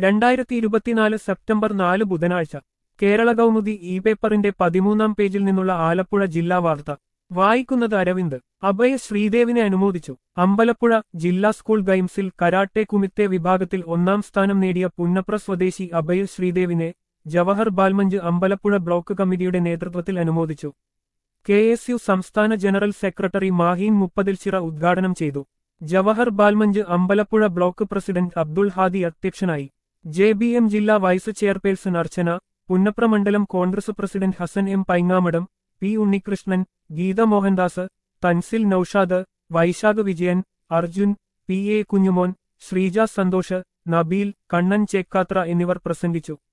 രണ്ടായിരത്തി ഇരുപത്തിനാല് സെപ്റ്റംബർ നാല് ബുധനാഴ്ച കേരള കൗമുദി ഇ പേപ്പറിന്റെ പതിമൂന്നാം പേജിൽ നിന്നുള്ള ആലപ്പുഴ ജില്ലാ വാർത്ത വായിക്കുന്നത് അരവിന്ദ് അഭയ ശ്രീദേവിനെ അനുമോദിച്ചു അമ്പലപ്പുഴ ജില്ലാ സ്കൂൾ ഗെയിംസിൽ കരാട്ടെ കുമിത്തെ വിഭാഗത്തിൽ ഒന്നാം സ്ഥാനം നേടിയ പുന്നപ്ര സ്വദേശി അഭയ ശ്രീദേവിനെ ജവഹർ ബാൽമഞ്ച് അമ്പലപ്പുഴ ബ്ലോക്ക് കമ്മിറ്റിയുടെ നേതൃത്വത്തിൽ അനുമോദിച്ചു കെ എസ് യു സംസ്ഥാന ജനറൽ സെക്രട്ടറി മാഹീൻ മുപ്പതിൽച്ചിറ ഉദ്ഘാടനം ചെയ്തു ജവഹർ ബാൽമഞ്ച് അമ്പലപ്പുഴ ബ്ലോക്ക് പ്രസിഡന്റ് അബ്ദുൾ ഹാദി അധ്യക്ഷനായി ജെ ബി എം ജില്ലാ വൈസ് ചെയർപേഴ്സൺ അർച്ചന പുന്നപ്ര മണ്ഡലം Congress president Hassan M Paingamadam P Unnikrishnan Geetha Mohandas Thansil Noushad Vaishakh Vijayan Arjun P A Kunjumon Sreeja Santhosh Nabeel Kannan Chekkathra എന്നിവർ പ്രസംഗിച്ചു